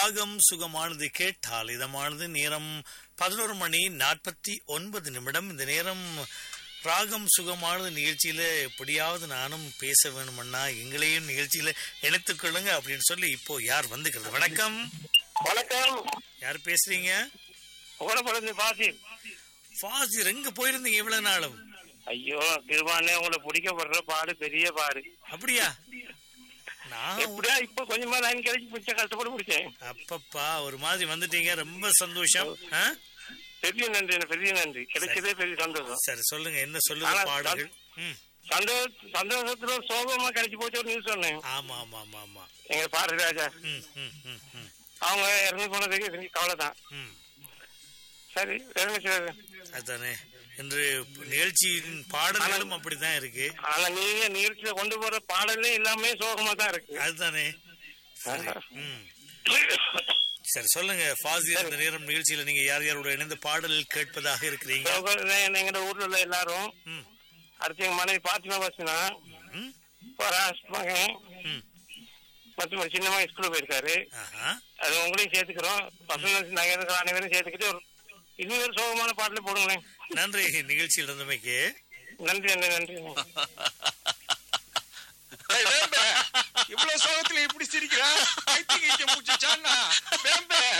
ராகம் சுகமானது கேட்டால் இதமானது நேரம் பதினோரு மணி நாற்பத்தி ஒன்பது நிமிடம் இந்த நேரம் ராகம் சுகமானது நிகழ்ச்சியில எப்படியாவது நானும் பேச வேணுமண்ணா எங்களையும் நிகழ்ச்சியில இணைத்துக் கொள்ளுங்க அப்படின்னு சொல்லி இப்போ யார் வந்துக்கிறது வணக்கம் வணக்கம் யார் பேசுறீங்க உங்களோட பாசி ஃபாசிர் எங்க போயிருந்தீங்க இவ்வளவு நாளும் ஐயோ கிருபானே உங்களை பிடிக்கப்படுற பாடு பெரிய பாடு அப்படியா நான் எப்படியா இப்ப கொஞ்சமா லைன் கிடைச்சி பிடிச்ச கஷ்டப்பட்டு பிடிச்சேன் அப்பப்பா ஒரு மாதிரி வந்துட்டீங்க ரொம்ப சந்தோஷம் ஆ? பெரிய நன்றி பெரிய நன்றி கிடைச்சதே பெரிய சந்தோஷம் சரி சொல்லுங்க என்ன சொல்லுங்க ஆனா, பாடல்கள் ம் சந்தோஷ சந்தோஷத்துல சோகமா கிடைச்சு போச்சு ஒரு நியூஸ் சொன்னேன் ஆமா ஆமா ஆமா ஆமா எங்க பாரதி ராஜா ம் ம் ம் ம் அவங்க இறந்து போனதுக்கு எனக்கு கவலை தான் ம் சரி வேற என்ன செய்றது? அதுதானே இன்று நிகழ்ச்சியின் பாடல்களும் அப்படிதான் இருக்கு ஆனா நீங்க நிகழ்ச்சியில கொண்டு போற பாடலே எல்லாமே சோகமா தான் இருக்கு அதுதானே சரி ம் சரி சொல்லுங்க ஃபாசி இந்த நேரம் நிகழ்ச்சியில நீங்க யார் யாரோட இணைந்து பாடல் கேட்பதாக இருக்கிறீங்க சோகம் எங்க ஊர்ல உள்ள எல்லாரும் ம் அடுத்து எங்க மனைவி பாத்திமா பஸ்னா ம் பராஸ் மகன் ம் மற்றும் ஒரு சின்னமா ஸ்கூலுக்கு போயிருக்காரு ஆஹா அது உங்களையும் சேர்த்துக்கிறோம் பசங்க நாங்க இருக்கிற அனைவரும் சேர்த்துக்கிட்டு ஒரு இன்னும் ஒரு சோகமான பாட்டுல போடுங்களேன் நன்றி நிகழ்ச்சியில் இருந்தமைக்கு நன்றி அண்ணே நன்றி அண்ணே. ஏய், வேம்பே, இவ்வளவு சோகத்துல இப்படி சிரிக்கிறா பைத்தியம் மூச்சுச்சான்னா வேம்பே